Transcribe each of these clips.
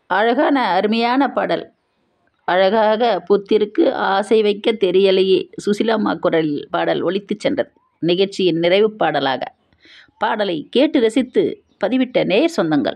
அழகான அருமையான பாடல் அழகாக பூத்திருக்கு ஆசை வைக்க தெரியலையே சுசிலாம்மா குரலில் பாடல் ஒலித்துச் சென்றது நிகழ்ச்சியின் நிறைவு பாடலாக பாடலை கேட்டு ரசித்து பதிவிட்ட நேய சொந்தங்கள்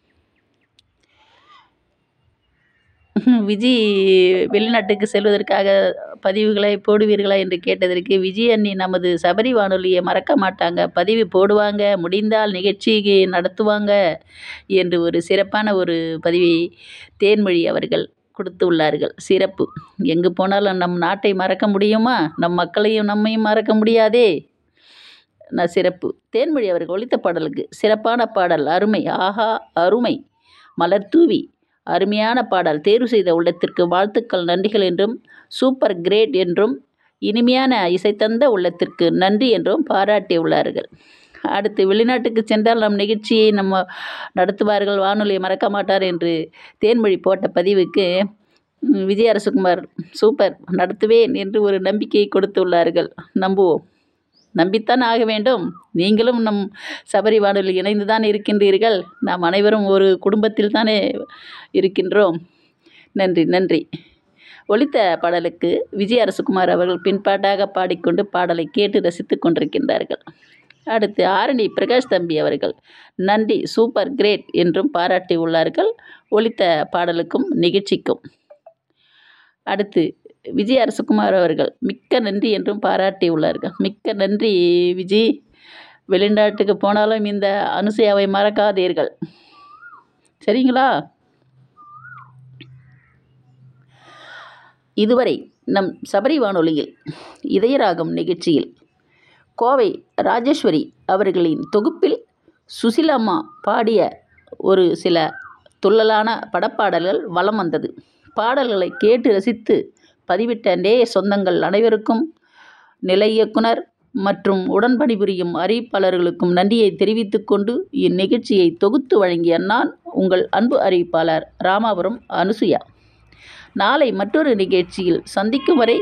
விஜய் வெளிநாட்டுக்கு செல்வதற்காக பதிவுகளை போடுவீர்களா என்று கேட்டதற்கு விஜய் அண்ணி நமது சபரி வானொலியை மறக்க மாட்டாங்க பதிவு போடுவாங்க முடிந்தால் நிகழ்ச்சி நடத்துவாங்க என்று ஒரு சிறப்பான ஒரு பதிவை தேன்மொழி அவர்கள் கொடுத்து உள்ளார்கள் சிறப்பு எங்கு போனாலும் நம் நாட்டை மறக்க முடியுமா நம் மக்களையும் நம்மையும் மறக்க முடியாதே நான் சிறப்பு தேன்மொழி அவர்கள் ஒழித்த பாடலுக்கு சிறப்பான பாடல் அருமை ஆஹா அருமை மலர் தூவி அருமையான பாடல் தேர்வு செய்த உள்ளத்திற்கு வாழ்த்துக்கள் நன்றிகள் என்றும் சூப்பர் கிரேட் என்றும் இனிமையான இசைத்தந்த உள்ளத்திற்கு நன்றி என்றும் பாராட்டியுள்ளார்கள் அடுத்து வெளிநாட்டுக்கு சென்றால் நம் நிகழ்ச்சியை நம்ம நடத்துவார்கள் வானொலியை மறக்க மாட்டார் என்று தேன்மொழி போட்ட பதிவுக்கு விஜய் அரசகுமார் சூப்பர் நடத்துவேன் என்று ஒரு நம்பிக்கையை கொடுத்துள்ளார்கள் நம்புவோம் நம்பித்தான் ஆக வேண்டும் நீங்களும் நம் சபரி வானொலி இணைந்து தான் இருக்கின்றீர்கள் நாம் அனைவரும் ஒரு குடும்பத்தில் தானே இருக்கின்றோம் நன்றி நன்றி ஒலித்த பாடலுக்கு விஜய் அரசகுமார் அவர்கள் பின்பாட்டாக பாடிக்கொண்டு பாடலை கேட்டு ரசித்து கொண்டிருக்கின்றார்கள் அடுத்து ஆரணி பிரகாஷ் தம்பி அவர்கள் நன்றி சூப்பர் கிரேட் என்றும் பாராட்டி உள்ளார்கள் ஒலித்த பாடலுக்கும் நிகழ்ச்சிக்கும் அடுத்து விஜய் அரசகுமார் அவர்கள் மிக்க நன்றி என்றும் பாராட்டி உள்ளார்கள் மிக்க நன்றி விஜய் வெளிநாட்டுக்கு போனாலும் இந்த அனுசையாவை மறக்காதீர்கள் சரிங்களா இதுவரை நம் சபரி வானொலியில் இதயராகம் நிகழ்ச்சியில் கோவை ராஜேஸ்வரி அவர்களின் தொகுப்பில் சுசிலம்மா பாடிய ஒரு சில துள்ளலான படப்பாடல்கள் வலம் வந்தது பாடல்களை கேட்டு ரசித்து பதிவிட்ட நேய சொந்தங்கள் அனைவருக்கும் நிலை இயக்குனர் மற்றும் உடன் பணிபுரியும் அறிவிப்பாளர்களுக்கும் நன்றியை தெரிவித்துக் கொண்டு இந்நிகழ்ச்சியை தொகுத்து வழங்கிய நான் உங்கள் அன்பு அறிவிப்பாளர் ராமாபுரம் அனுசுயா நாளை மற்றொரு நிகழ்ச்சியில் சந்திக்கும் வரை